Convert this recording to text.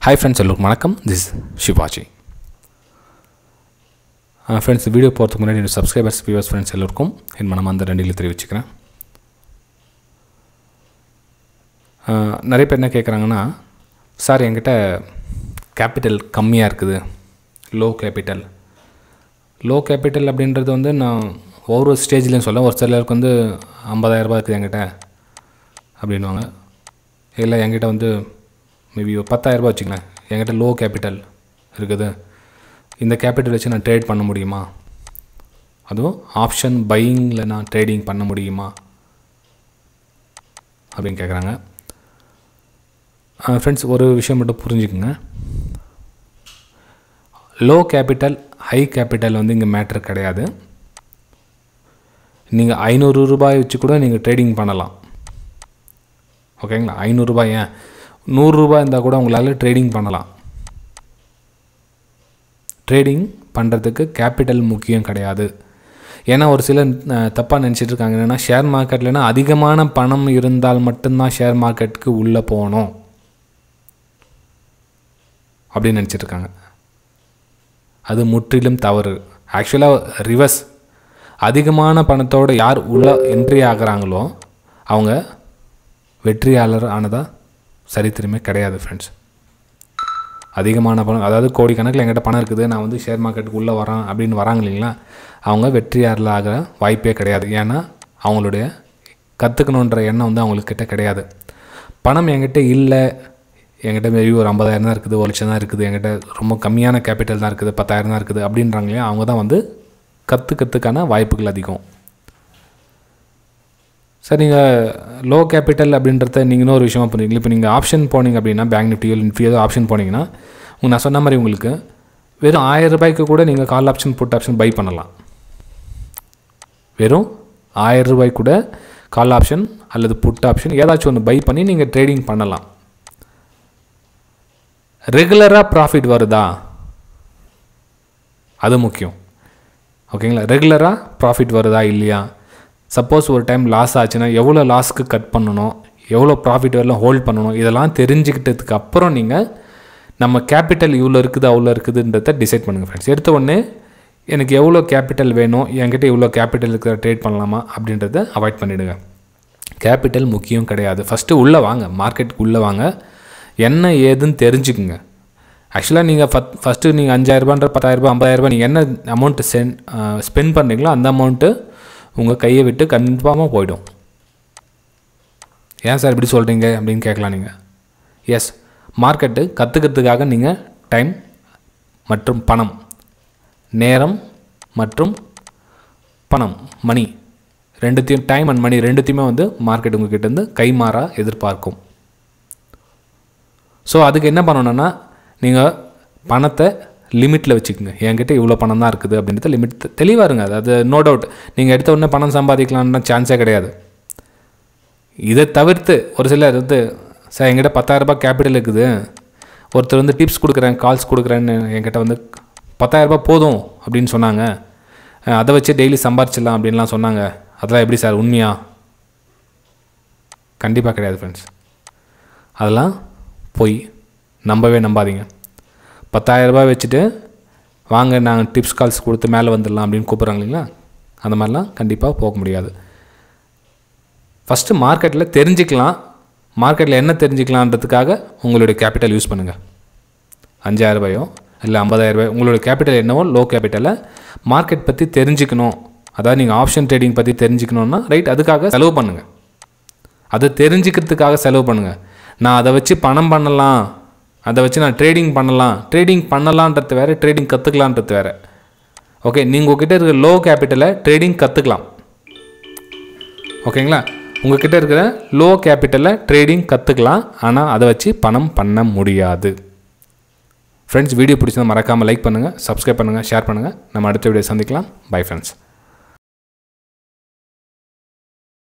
hi friends எல்லோருக்கும் வணக்கம் this Sivaji friends video போகிறதுக்கு முன்னாடி என்னோட சப்ஸ்கிரைபர்ஸ் வியூவர்ஸ் ஃப்ரெண்ட்ஸ் எல்லோருக்கும் என் மனமார்ந்த நன்றிகளை தெரிவிச்சுக்கிறேன் ஆஹ், நிறைய பேர் என்ன கேட்குறாங்கன்னா சார் என்கிட்ட கேபிட்டல் கம்மியாக இருக்குது லோ கேபிட்டல் லோ கேபிட்டல் அப்படின்றது வந்து நான் ஒவ்வொரு ஸ்டேஜ்லேயும் சொல்ல ஒரு சிலருக்கு வந்து 50000 ரூபாய் இருக்குது என்கிட்ட அப்படின்வாங்க இல்லை என்கிட்ட வந்து மேபி ஒரு 10000 ரூபாய் வச்சுங்களேன் என்கிட்ட லோ கேபிட்டல் இருக்குது இந்த கேபிட்டல் வச்சு நான் ட்ரேட் பண்ண முடியுமா அதுவும் ஆப்ஷன் பையிங்கில் நான் ட்ரேடிங் பண்ண முடியுமா அப்படின்னு கேட்குறாங்க ஃப்ரெண்ட்ஸ் ஒரு விஷயம் மட்டும் புரிஞ்சுக்குங்க லோ கேபிட்டல் ஹை கேபிட்டல் வந்து இங்கே மேட்ரு கிடையாது நீங்கள் ஐநூறு ரூபாய் வச்சு கூட நீங்கள் ட்ரேடிங் பண்ணலாம் ஓகேங்களா ஐநூறுரூபாய் ஏன் நூறுரூபா இருந்தால் கூட உங்களால் ட்ரேடிங் பண்ணலாம் ட்ரேடிங் பண்ணுறதுக்கு கேபிட்டல் முக்கியம் கிடையாது ஏன்னா ஒரு சிலர் தப்பாக நினச்சிட்டு இருக்காங்க என்னென்னா ஷேர் மார்க்கெட்லனா அதிகமான பணம் இருந்தால் மட்டும்தான் ஷேர் மார்க்கெட்டுக்கு உள்ளே போகணும் அப்படின்னு நினச்சிட்டு இருக்காங்க அது முற்றிலும் தவறு ஆக்சுவலாக ரிவர்ஸ் அதிகமான பணத்தோடு யார் உள்ள என்ட்ரி ஆகுறாங்களோ அவங்க வெற்றியாளர் ஆனதா சரித்திரமே கிடையாது ஃப்ரெண்ட்ஸ் அதிகமான பணம் அதாவது கோடிக்கணக்கில் என்கிட்ட பணம் இருக்குது நான் வந்து ஷேர் மார்க்கெட்டுக்கு உள்ளே வரேன் அப்படின்னு வராங்க இல்லைங்களா அவங்க வெற்றியாளர் ஆக வாய்ப்பே கிடையாது ஏன்னா அவங்களுடைய கற்றுக்கணுன்ற எண்ணம் வந்து அவங்கக்கிட்ட கிடையாது பணம் என்கிட்ட இல்லை என்கிட்ட மேபி ஒரு ஐம்பதாயிரம் தான் இருக்குது ஒரு லட்சம் தான் இருக்குது என்கிட்ட ரொம்ப கம்மியான கேபிட்டல் தான் இருக்குது பத்தாயிரம் தான் இருக்குது அப்படின்றாங்க இல்லையா அவங்க தான் வந்து கற்றுக்கிறதுக்கான வாய்ப்புகள் அதிகம் சார் நீங்கள் லோ கேபிட்டல் அப்படின்றத நீங்கள் இன்னொரு விஷயமா பண்ணுறீங்க இப்போ நீங்கள் ஆப்ஷன் போனீங்க அப்படின்னா பேங்க் நிஃப்டியோ நிஃப்டியோ ஏதோ ஆப்ஷன் போனீங்கன்னா உங்க நான் சொன்ன மாதிரி உங்களுக்கு வெறும் ஆயிரம் ரூபாய்க்கு கூட நீங்கள் call option put option buy பண்ணலாம் வெறும் ஆயிரம் ரூபாய் கூட கால் ஆப்ஷன் அல்லது புட் ஆப்ஷன் ஏதாச்சும் ஒன்று பை பண்ணி நீங்கள் ட்ரேடிங் பண்ணலாம் ரெகுலராக ப்ராஃபிட் வருதா அது முக்கியம் ஓகேங்களா ரெகுலராக ப்ராஃபிட் வருதா இல்லையா சப்போஸ் ஒரு டைம் லாஸ் ஆச்சுன்னா எவ்வளோ லாஸ்க்கு கட் பண்ணணும் எவ்வளோ ப்ராஃபிட் வரலாம் ஹோல்ட் பண்ணணும் இதெல்லாம் தெரிஞ்சுக்கிட்டதுக்கு அப்புறம் நீங்கள் நம்ம கேபிட்டல் இவ்வளோ இருக்குது அவ்வளோ இருக்குதுன்றத டிசைட் பண்ணுங்கள் ஃப்ரெண்ட்ஸ் எடுத்த உடனே எனக்கு எவ்வளோ கேபிட்டல் வேணும் என்கிட்ட இவ்வளோ கேபிட்டல் இருக்கிற ட்ரேட் பண்ணலாமா அப்படின்றத அவாய்ட் பண்ணிவிடுங்க கேபிட்டல் முக்கியம் கிடையாது ஃபஸ்ட்டு உள்ளே வாங்க மார்க்கெட்டுக்கு உள்ளே வாங்க என்ன ஏதுன்னு தெரிஞ்சுக்குங்க ஆக்சுவலாக நீங்கள் ஃபத் ஃபஸ்ட்டு நீங்கள் அஞ்சாயிரரூபான்ற பத்தாயிரரூபா ஐம்பதாயிரரூபா நீங்கள் என்ன அமௌண்ட்டு சென் ஸ்பெண்ட் பண்ணுறீங்களோ அந்த அமௌண்ட்டு உங்கள் கையை விட்டு கன்ஃபார்மாக போயிடும் ஏன் சார் இப்படி சொல்கிறீங்க அப்படின்னு கேட்கலாம் நீங்கள் எஸ் மார்க்கெட்டு கற்றுக்கிறதுக்காக நீங்கள் டைம் மற்றும் பணம் நேரம் மற்றும் பணம் மணி ரெண்டுத்தையும் டைம் அண்ட் மணி ரெண்டுத்தையுமே வந்து மார்க்கெட் உங்ககிட்ட கைமாறா எதிர்பார்க்கும் ஸோ அதுக்கு என்ன பண்ணணும்னா நீங்கள் பணத்தை லிமிட்டில் வச்சுக்கோங்க என்கிட்ட இவ்வளோ பணம் தான் இருக்குது அப்படின்றத லிமிட் தெளிவாக இருங்க அது நோ டவுட் நீங்கள் எடுத்த உடனே பணம் சம்பாதிக்கலாம்னா சான்ஸே கிடையாது இதை தவிர்த்து ஒரு சிலர் வந்து சார் என்கிட்ட பத்தாயிரரூபா கேபிட்டல் இருக்குது ஒருத்தர் வந்து டிப்ஸ் கொடுக்குறேன் கால்ஸ் கொடுக்குறேன்னு என்கிட்ட வந்து பத்தாயிரரூபா போதும் அப்படின்னு சொன்னாங்க அஹ் அதை வச்சு டெய்லி சம்பாரிச்சிடலாம் அப்படின்லாம் சொன்னாங்க அதெல்லாம் எப்படி சார் உண்மையா கண்டிப்பாக கிடையாது ஃப்ரெண்ட்ஸ் அதெல்லாம் போய் நம்பவே நம்பாதீங்க பத்தாயிரம் ரூபாய் வச்சுட்டு வாங்க நாங்கள் டிப்ஸ் கால்ஸ் கொடுத்து மேலே வந்துடலாம் அப்படின்னு கூப்பிட்றாங்க இல்லைங்களா அந்த மாதிரிலாம் கண்டிப்பாக போக முடியாது ஃபஸ்ட்டு மார்க்கெட்டில் தெரிஞ்சுக்கலாம் மார்க்கெட்டில் என்ன தெரிஞ்சுக்கலான்றதுக்காக உங்களுடைய கேபிட்டல் யூஸ் பண்ணுங்கள் அஞ்சாயிரம் ரூபாயோ இல்லை ஐம்பதாயிரம் ரூபாயோ உங்களோட கேபிட்டல் என்னவோ லோ கேபிட்டலை மார்க்கெட் பற்றி தெரிஞ்சுக்கணும் அதாவது நீங்கள் ஆப்ஷன் ட்ரேடிங் பற்றி தெரிஞ்சுக்கணுன்னா ரைட் அதுக்காக செலவு பண்ணுங்கள் அதை தெரிஞ்சுக்கிறதுக்காக செலவு பண்ணுங்கள் நான் அதை வச்சு பணம் பண்ணலாம் அதை வச்சு நான் ட்ரேடிங் பண்ணலாம் ட்ரேடிங் பண்ணலான்றது வேறு ட்ரேடிங் கற்றுக்கலான்றது வேறு ஓகே நீங்கள் உங்ககிட்ட இருக்கிற லோ கேபிட்டலை ட்ரேடிங் கற்றுக்கலாம் ஓகேங்களா உங்ககிட்ட இருக்கிற லோ கேபிட்டலை ட்ரேடிங் கற்றுக்கலாம் ஆனால் அதை வச்சு பணம் பண்ண முடியாது ஃப்ரெண்ட்ஸ் வீடியோ பிடிச்சதை மறக்காமல் லைக் பண்ணுங்கள் சப்ஸ்கிரைப் பண்ணுங்கள் ஷேர் பண்ணுங்கள் நம்ம அடுத்த வீடியோ சந்திக்கலாம் பை ஃப்ரெண்ட்ஸ்